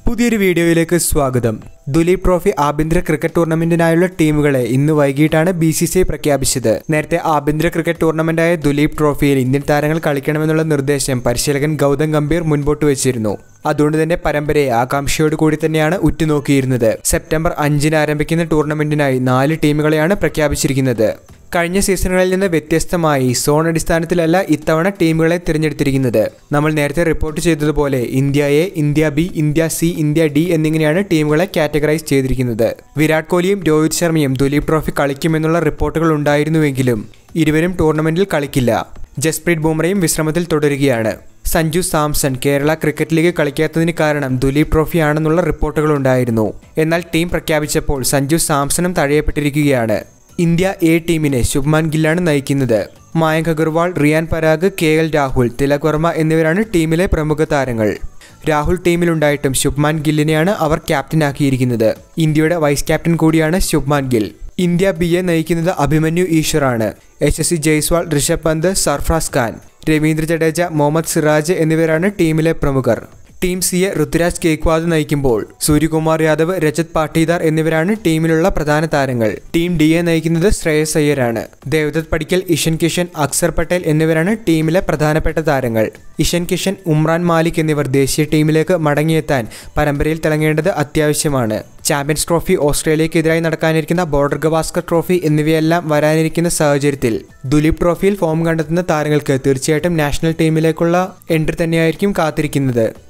പുതിയൊരു വീഡിയോയിലേക്ക് സ്വാഗതം ദുലീപ് ട്രോഫി ആഭ്യന്തര ക്രിക്കറ്റ് ടൂർണമെന്റിനായുള്ള ടീമുകളെ ഇന്ന് വൈകിട്ടാണ് ബി സി സി ഐ പ്രഖ്യാപിച്ചത് നേരത്തെ ആഭ്യന്തര ക്രിക്കറ്റ് ടൂർണമെന്റായ ദുലീപ് ട്രോഫിയിൽ ഇന്ത്യൻ താരങ്ങൾ കളിക്കണമെന്നുള്ള നിർദ്ദേശം പരിശീലകൻ ഗൗതം ഗംഭീർ മുൻപോട്ട് വെച്ചിരുന്നു അതുകൊണ്ട് തന്നെ പരമ്പരയെ ആകാംക്ഷയോട് കൂടി തന്നെയാണ് ഉറ്റുനോക്കിയിരുന്നത് സെപ്റ്റംബർ അഞ്ചിന് ആരംഭിക്കുന്ന ടൂർണമെന്റിനായി നാല് ടീമുകളെയാണ് പ്രഖ്യാപിച്ചിരിക്കുന്നത് കഴിഞ്ഞ സീസണുകളിൽ നിന്ന് വ്യത്യസ്തമായി സോൺ അടിസ്ഥാനത്തിലല്ല ഇത്തവണ ടീമുകളെ തിരഞ്ഞെടുത്തിരിക്കുന്നത് നമ്മൾ നേരത്തെ റിപ്പോർട്ട് ചെയ്തതുപോലെ India A India B India C India D എന്നിങ്ങനെയാണ് ടീമുകളെ കാറ്റഗറൈസ് ചെയ്തിരിക്കുന്നത് വിരാട് കോഹ്ലിയും രോഹിത് ശർമ്മയും ദുലീപ് ട്രോഫി കളിക്കുമെന്നുള്ള റിപ്പോർട്ടുകൾ ഉണ്ടായിരുന്നുവെങ്കിലും ഇരുവരും ടൂർണമെന്റിൽ കളിക്കില്ല ജസ്പ്രീത് ബുംറയും വിശ്രമത്തിൽ തുടരുകയാണ് സഞ്ജു സാംസൺ കേരള ക്രിക്കറ്റ് ലീഗ് കളിക്കാത്തതിന് കാരണം ദുലീപ് ട്രോഫി ആണെന്നുള്ള റിപ്പോർട്ടുകൾ ഉണ്ടായിരുന്നു എന്നാൽ ടീം പ്രഖ്യാപിച്ചപ്പോൾ സഞ്ജു സാംസണും തഴയപ്പെട്ടിരിക്കുകയാണ് ഇന്ത്യ എ ടീമിനെ ശുഭ്മാൻ ഗില്ലാണ് നയിക്കുന്നത് മായങ്ക് അഗർവാൾ റിയാൻ പരാഗ് കെ എൽ രാഹുൽ തിലക് വർമ്മ എന്നിവരാണ് ടീമിലെ പ്രമുഖ താരങ്ങൾ രാഹുൽ ടീമിലുണ്ടായിട്ടും ശുഭ്മാൻ ഗില്ലിനെയാണ് അവർ ക്യാപ്റ്റനാക്കിയിരിക്കുന്നത് ഇന്ത്യയുടെ വൈസ് ക്യാപ്റ്റൻ കൂടിയാണ് Shubman Gill India B A നയിക്കുന്നത് അഭിമന്യു ഈശ്വറാണ് H S C Jaiswal Rishabh Pant Sarfaraz Khan Ravindra Jadeja Muhammad Siraj എന്നിവരാണ് ടീമിലെ പ്രമുഖർ ടീം സിയെ ഋതുരാജ് കേക്വാദ് നയിക്കുമ്പോൾ സൂര്യകുമാർ യാദവ് രജത് പാട്ടീദാർ എന്നിവരാണ് ടീമിലുള്ള പ്രധാന താരങ്ങൾ ടീം ഡി എ നയിക്കുന്നത് ശ്രേയസ് അയ്യരാണ് ദേവദത്ത് പടിക്കൽ ഇഷൻ കിഷൻ അക്സർ പട്ടേൽ എന്നിവരാണ് ടീമിലെ പ്രധാനപ്പെട്ട താരങ്ങൾ ഇഷൻ കിഷൻ ഉമ്രാൻ മാലിക് എന്നിവർ ദേശീയ ടീമിലേക്ക് മടങ്ങിയെത്താൻ പരമ്പരയിൽ തിളങ്ങേണ്ടത് അത്യാവശ്യമാണ് ചാമ്പ്യൻസ് ട്രോഫി ഓസ്ട്രേലിയക്കെതിരായി നടക്കാനിരിക്കുന്ന ബോർഡർ ഗവാസ്കർ ട്രോഫി എന്നിവയെല്ലാം വരാനിരിക്കുന്ന സാഹചര്യത്തിൽ ദുലീപ് ട്രോഫിയിൽ ഫോം കണ്ടെത്തുന്ന താരങ്ങൾക്ക് തീർച്ചയായിട്ടും നാഷണൽ ടീമിലേക്കുള്ള എൻട്രി തന്നെയായിരിക്കും കാത്തിരിക്കുന്നത്